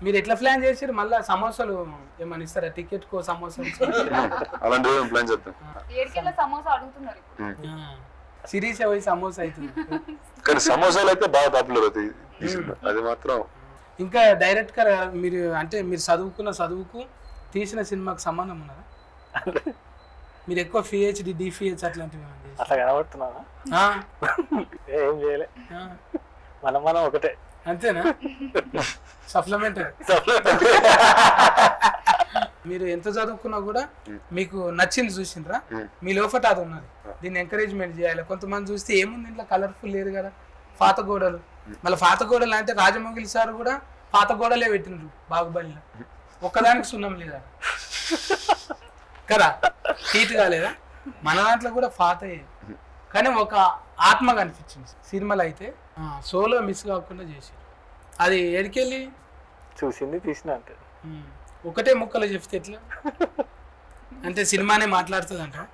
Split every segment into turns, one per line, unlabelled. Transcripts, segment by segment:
మీరు ఎట్లా ప్లాన్ చేసారు మళ్ళీ సమోసాలు ఏమని ఇస్తారా టికెట్ కో సమోసాలు
అలాంటివి మేము ప్లాన్ చేద్దాం
ఏడికెళ్ళ సమోసా అడుగుతున్నారు ఇప్పుడు
సిరీస్ పోయి సమోసా అవుతుంది
కానీ సమోసాలు అయితే బాగా పాపులర్ అవుతాయి ఈ సినిమా. అది మాత్రం
ఇంకా డైరెక్ట్ గా మీరు అంటే మీరు చదువుకున్న చదువుకు తీసిన సినిమాకు సంబంధం ఉన్నదా మీరు ఎక్కువ పిహెచ్డి డిఫిహెచ్ అట్లాంటివి ఏమైనా చేశారా?
అట్లా కనబడుతున్నానా
ఆ,
ఏం చేయలే
ఆ,
మనం మనం ఒకటే
అంతేనా సప్లిమెంట్ మీరు ఎంత చదువుకున్నా కూడా మీకు నచ్చింది చూసిండ్రా
Hmm.
మీ లోపట అది ఉన్నది దీన్ని ఎంకరేజ్మెంట్ చేయాలి కొంతమంది చూస్తే ఏముంది ఇంట్లో కలర్ఫుల్ లేదు కదా పాత గోడలు మళ్ళీ పాత గోడలు అంటే రాజమౌళి సార్ కూడా పాత గోడలే పెట్టిండ్రు బాగుబలిలో ఒక్కదానికి సున్నం లేదా కదా హీట్ కాలేదా మన దాంట్లో కూడా పాతయే కానీ ఒక ఆత్మ కనిపించింది సినిమాలో అయితే సోలో మిస్ కాకుండా చేసి అది ఎడికెళ్ళి
చూసింది తీసిన అంతే
ఉమ్, ఒకటే ముక్కలు చెప్తే ఎట్లా అంటే సినిమానే మాట్లాడుతుంది అంట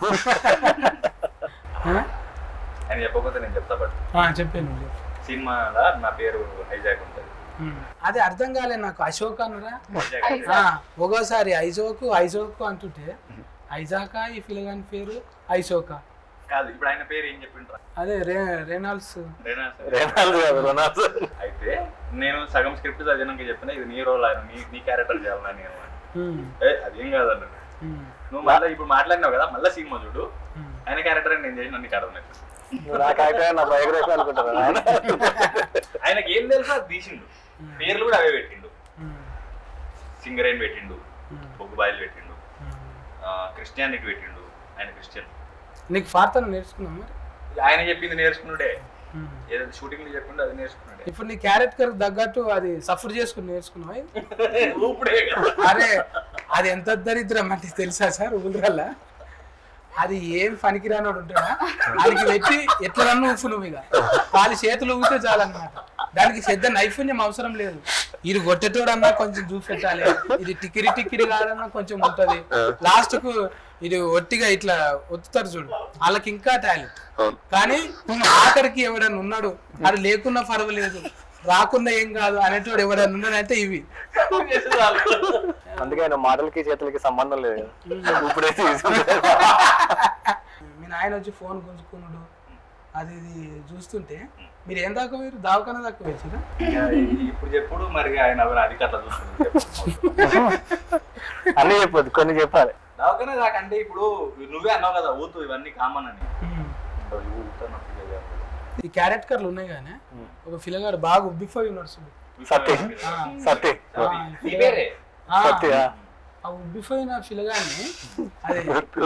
ఆయన చెప్పకపోతే నేను చెప్తా బట్
చెప్పాను
సినిమాలో నా పేరు హైజాక్ ఉంటుంది
అది అర్థం కాలే నాకు అశోక్ అన్నరా
హైజాక్
ఆ, ఒక్కోసారి ఐజోకు ఐజోకు అంటుంటే ఐజాకా ఈ ఫిలగాని పేరు ఐసోకా
కాదు ఇప్పుడు ఆయన పేరు ఏం చెప్పిండ్రా
అదే రే రెనాల్డ్స్
రేనా సార్.
రెనాల్డ్ కాదు రొనాల్డ్
అయితే నేను సగం స్క్రిప్ట్ చదివినాక చెప్పిన ఇది నీ రోల్ ఆయన నీ నీ క్యారెక్టర్ చేయాలని నేను
ఉమ్,
ఏ అదేం కాదన్నాడు
ఉమ్,
నువ్వు మళ్ళీ ఇప్పుడు మాట్లాడినావు కదా మళ్ళీ సినిమా చూడు
ఉమ్.
ఆయన క్యారెక్టర్ నేను చేసిన నీకు అర్థమైంది
నువ్వు నా కాకపోతే నా బయోగ్రఫీ అనుకుంటారా ఆయన
ఆయనకి ఏం తెలుసో అది తీసిండు పేర్లు కూడా అవే పెట్టిండు
ఉమ్,
సింగరేన్ పెట్టిండు
ఉమ్,
బొగ్గుబాయిలు పెట్టిండు
ఉమ్.
క్రిస్టియానిటీ పెట్టిండు ఆయన క్రిస్టియన్
నీకు ఫార్తను నేర్చుకున్నాం మరి
ఆయన చెప్పింది నేర్చుకున్నాడే
ఉమ్.
ఏదైతే షూటింగ్ లో చెప్పిండో అది నేర్చుకున్నాడే
ఇప్పుడు నీ క్యారెక్టర్ తగ్గట్టు అది సఫర్ చేసుకుని నేర్చుకున్నావా
ఊపుడే కదా.
అరే అది ఎంత దరిద్రం అంటే తెలుసా సార్ ఊళ్ళ అది ఏం పనికిరానోడు ఉంటాడా దానికి పెట్టి ఎట్లా రన్ను ఊపు నువ్వు ఇక వాళ్ళ చేతులు ఊపితే చాలన్నమాట దానికి పెద్ద నైపుణ్యం అవసరం లేదు ఇది కొట్టేటోడన్నా కొంచెం చూపెట్టాలి ఇది టికిరి టికిరి కాదన్నా కొంచెం ఉంటది లాస్ట్ కు ఇది ఒట్టిగా ఇట్లా ఒత్తుతారు చూడు వాళ్ళకి ఇంకా టాలెంట్
అవును
కానీ ఆఖరికి ఎవడన్నా ఉన్నాడు అది లేకున్నా పర్వాలేదు రాకుండా ఏం కాదు అనేటోడు ఎవడన్నా ఉన్నాడంటే ఇవి
అందుకే ఆయన మాటలకి చేతులకి సంబంధం లేదు కదా. ఇప్పుడే తీసుకుంటే
మీ నాయన వచ్చి ఫోన్ గుంజుకున్నాడు అది ఇది చూస్తుంటే మీరు ఏం దాకా పోయారు దావకన్నా దాకా వచ్చారా
ఇక ఇప్పుడు చెప్పుడు మరి ఆయన ఎవరు అధికారులు చూస్తున్నారు
అన్నీ చెప్పొద్దు కొన్ని చెప్పాలి
దావకనే దాకంటే ఇప్పుడు నువ్వే అన్నావు కదా ఊతు ఇవన్నీ కామన్ అని ఊతున్నప్పుడు
ఈ క్యారెట్ కర్లు ఉన్నాయి కానీ ఒక ఫిలగాడు బాగా ఉబ్బిపోయి ఉన్నాడు చూడు
సత్తి
ఆ,
సత్తి
ఆ,
ఈ పేరే
ఆ,
సత్తి ఆ.
ఆ ఉబ్బిపోయిన ఫిలగాన్ని అది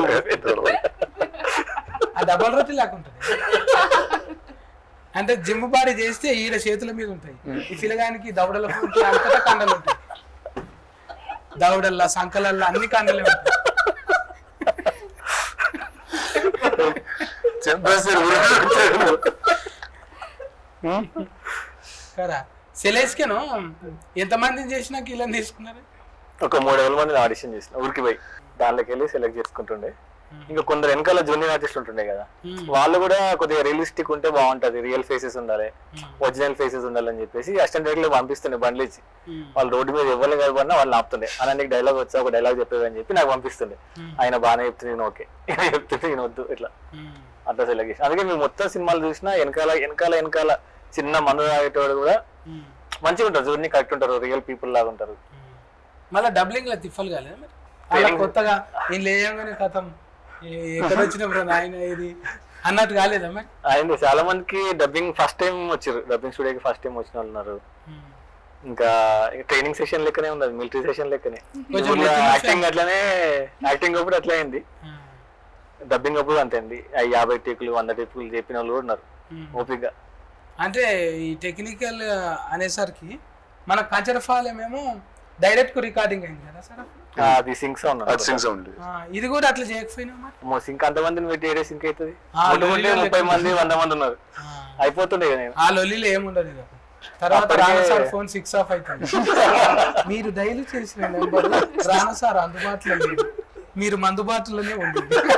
ఆ డబల్ రొట్టి లేకుంటది అంటే జిమ్ బాడీ చేస్తే ఈడ చేతుల మీద ఉంటాయి ఈ ఫిలగానికి దవడల పూర్తి అంతటా కండలు ఉంటాయి దవడల్లా సంకలల్లా అన్ని కండలే ఉంటాయి
చెప్పేస్తారు
కదా సెలెస్కేను ఎంతమందిని చేసినాక ఇలా తీసుకున్నారు
ఒక మూడు వేల మంది ఆడిషన్ చేసిన ఊరికి పోయి దానిలోకి వెళ్ళి సెలెక్ట్ చేసుకుంటుండే ఇంకా కొందరు వెనకాల జూనియర్ ఆర్టిస్ట్ ఉంటుండే కదా వాళ్ళు కూడా కొద్దిగా రియలిస్టిక్ ఉంటే బాగుంటది రియల్ ఫేసెస్ ఉండాలి ఒరిజినల్ ఫేసెస్ ఉండాలని చెప్పేసి అసిస్టెంట్ డైరెక్టర్ పంపిస్తుండే బండ్లు ఇచ్చి వాళ్ళు రోడ్డు మీద ఎవరిని కలపడినా వాళ్ళు ఆపుతుండే అలా నీకు డైలాగ్ వచ్చా ఒక డైలాగ్ చెప్పేది అని చెప్పి నాకు పంపిస్తుండే ఆయన బాగానే చెప్తుంది నేను ఓకే ఈయన చెప్తుంటే ఈయన వద్దు ఇట్లా అట్లా సెలెక్ట్ చేసి అందుకే మేము మొత్తం సినిమాలు చూసినా వెనకాల వెనకాల వెనకాల చిన్న మందు తాగేటోడు కూడా మంచిగా ఉంటారు జూని కరెక్ట్ ఉంటారు రియల్ పీపుల్ లాగా ఉంటారు
మళ్ళీ డబ్లింగ్ లో తిప్పలు కాలేదు మరి అలా కొత్తగా నేను లేయంగానే కథం ఏ- ఎక్కడ వచ్చిన బ్రో నాయన ఇది అన్నట్టు కాలేదా మరి
అయింది చాలా మందికి డబ్బింగ్ ఫస్ట్ టైం వచ్చారు డబ్బింగ్ స్టూడియోకి ఫస్ట్ టైం వచ్చిన వాళ్ళు ఉన్నారు ఇంకా ట్రైనింగ్ సెషన్ లెక్కనే ఉన్నది మిలిటరీ సెషన్ లెక్కనే
కొంచెం military
యాక్టింగ్ అట్లనే యాక్టింగ్ అప్పుడు అట్లే అయింది డబ్బింగ్ అప్పుడు అంతే అండి ఆ యాభై టేకులు వంద టేకులు చెప్పిన వాళ్ళు కూడా ఉన్నారు ఓపిక
అంటే ఈ టెక్నికల్ అనేసరికి మన కంచరఫాలేమేమో డైరెక్ట్ రికార్డింగ్ అయింది కదా సార్ అప్పుడు?
అది సింక్ సౌండ్
అది సింగ్ సౌండ్
ఆ, ఇది కూడా అట్లా చేయకపోయినా మరి
సింక్ అంతమందిని పెట్టి ఏడే సింక్ అవుతుంది
ఆ,
ముందు ముందే
లొల్లిలో
ముప్పై
లెక్క.
మంది వంద మంది ఉన్నారు
ఆ,
అయిపోతుండే కదా నేను
ఆ లొల్లిలో ఏముండదు ఇక తర్వాత
అప్పటికే-
Rana sir phone six off అవుతుంది మీరు డైలీ చేసిన నెంబర్ రానా సార్ అందుబాటులో లేదు మీరు మందుబాటులోనే ఉంది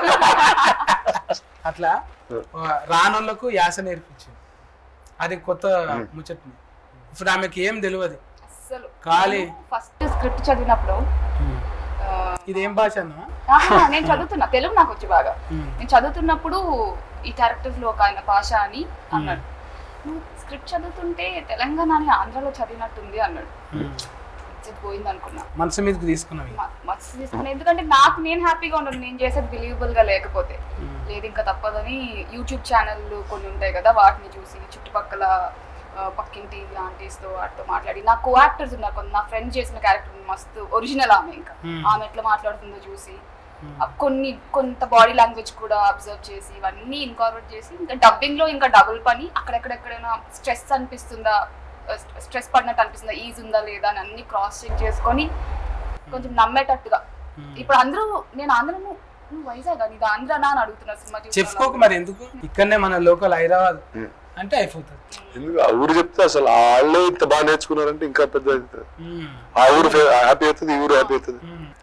అట్లా ఆ, రానోళ్ళకు యాస నేర్పించింది అది కొత్త ముచ్చట్ని ఇప్పుడు ఆమెకి ఏం తెలియదు
అస్సలు
ఖాళీ
ఫస్ట్ స్క్రిప్ట్ చదివినప్పుడు ఆ,
ఇదేం భాష అన్నా
ఆహా, నేను చదువుతున్నా తెలుగు నాకు వచ్చి బాగా
మ్మ్.
నేను చదువుతున్నప్పుడు ఈ క్యారెక్టర్స్ లో ఒక ఆయన భాష అని అన్నాడు నువ్వు స్క్రిప్ట్ చదువుతుంటే తెలంగాణ అని ఆంధ్రలో చదివినట్టుంది అన్నాడు ఇది పోయింది అనుకున్నా
మనసు మీదకి తీసుకున్నవి
మ- మస్తు తీసుకున్నా ఎందుకంటే నాకు నేను హ్యాపీగా ఉండను నేను చేసేది బిలీవబుల్ గా లేకపోతే లేదు ఇంకా తప్పదని యూట్యూబ్ ఛానల్ కొన్ని ఉంటాయి కదా వాటిని చూసి చుట్టుపక్కల ఆ, పక్కింటి ఆంటీస్ తో వాటితో మాట్లాడి నా కో యాక్టర్స్ ఉన్నారు కొంత నా ఫ్రెండ్ చేసిన క్యారెక్టర్ మస్తు ఒరిజినల్ ఆమె ఇంకా
Hmm.
ఆమె ఎట్లా మాట్లాడుతుందో చూసి ఆ కొన్ని కొంత బాడీ లాంగ్వేజ్ కూడా అబ్జర్వ్ చేసి ఇవన్నీ ఇన్కార్పొరేట్ చేసి ఇంకా డబ్బింగ్ లో ఇంకా డబుల్ పని అక్కడెక్కడెక్కడైనా స్ట్రెస్ అనిపిస్తుందా స్ట్రెస్ పడినట్టు అనిపిస్తుందా ఈజ్ ఉందా లేదా అని అన్ని క్రాస్ చెక్ చేసుకొని కొంచెం నమ్మేటట్టుగా ఇప్పుడు అందరూ నేను ఆంధ్ర నువ్వు నువ్వు వైజాగ్ ఇది ఆంధ్రనా అని అడుగుతున్నారు సినిమా చూసిన
చెప్పుకోకు
వాళ్ళు.
మరి ఎందుకు ఇక్కడనే మన లోకల్ హైదరాబాద్ అంటే అయిపోతుంది
ఎందుకు ఆ ఊరు చెప్తే అసలు వాళ్ళే ఇంత బాగా నేర్చుకున్నారంటే ఇంకా పెద్ద అవుతుంది.
మ్మ్.
ఆ ఊరు హ్యాపీ అవుతుంది ఈ ఊరు హ్యాపీ అవుతుంది
మ్మ్.